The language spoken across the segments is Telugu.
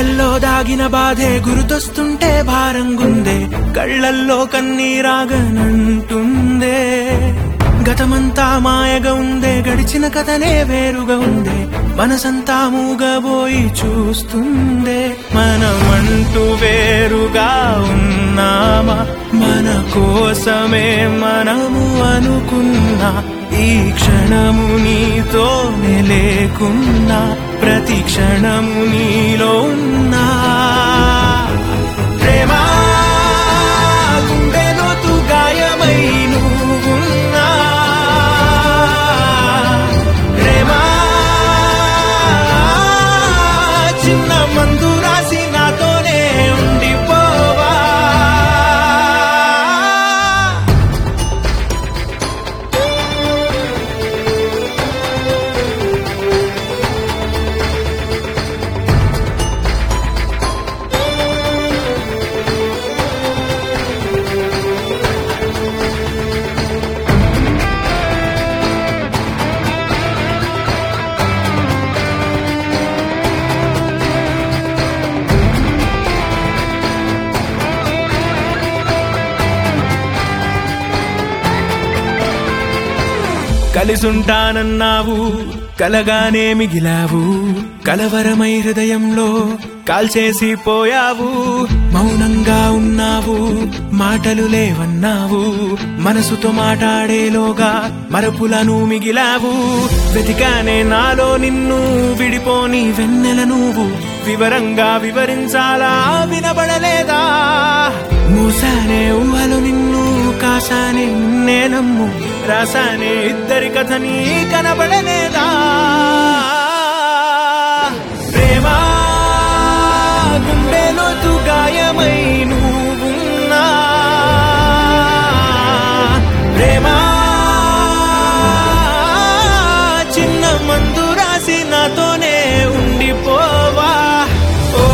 గుండెల్లో దాగిన బాధే గుర్తొస్తుంటే భారంగుందే కళ్ళల్లో కన్నీరాగనంటుందే గతమంతా మాయగా ఉందే గడిచిన కథనే వేరుగా ఉందే మనసంతా మూగబోయి చూస్తుందే మనమంటూ వేరుగా ఉన్నామా మన కోసమే మనము అనుకున్నా ఈ క్షణము నీతోనే లేకున్నా ప్రతి క్షణము నీలో ఉన్నా ప్రేమా గుండె లోతు గాయమై నువ్వున్నా ప్రేమా చిన్న మందు రాసి నాతోనే ఉండిపోవా కలిసుంటానన్నావు కలగానే మిగిలావు కలవరమై హృదయంలో కాల్చేసి పోయావు మౌనంగా ఉన్నావు మాటలు లేవన్నావు మనసుతో మాట్లాడేలోగా మరపులను మిగిలావు వెతికానే నాలో నిన్ను విడిపోని వెన్నెల నువ్వు వివరంగా వివరించాలా వినబడలేదా మూసానే ఊహలు నిన్ను కాసానే నిన్నే నమ్ము రాసానే ఇద్దరి కథని కనబడలేదా ప్రేమా గుండెలోతు గాయమై నువ్వున్నా ప్రేమా చిన్న మందు రాసి నాతోనే ఉండిపోవా ఓ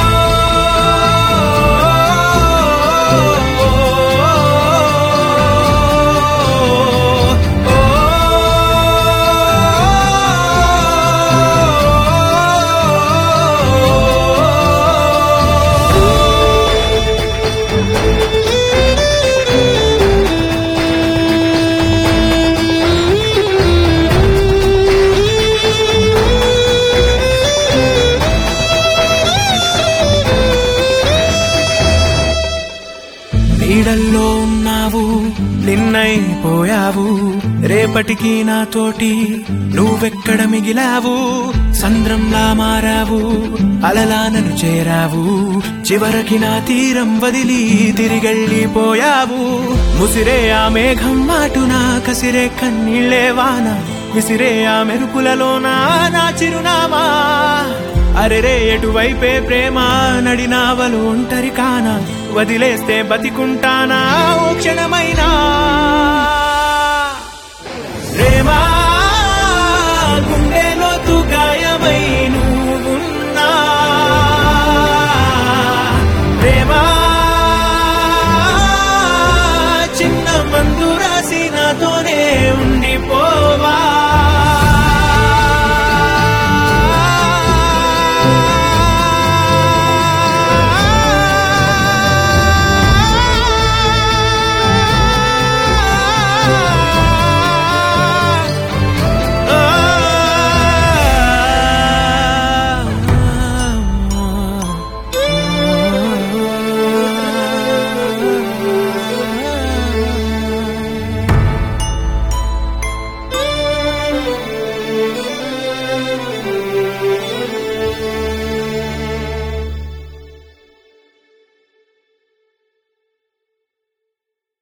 నీడల్లో ఉన్నావు నిన్నైపోయావు రేపటికి నాతోటి నువ్వెక్కడ మిగిలావు సంద్రంలా మారావు అలలా నన్ను చేరావు చివరికి నా తీరం వదిలి తిరిగెళ్ళిపోయావు ముసిరే ఆ మేఘం మాటున కసిరే కన్నీళ్ళే వాన విసిరే ఆ మెరుపులలోన నా చిరునామా అరెరే ఎటువైపే ప్రేమ నడినావలు ఒంటరి కానా వదిలేస్తే బతికుంటానా ఓ క్షణమైనా ప్రేమా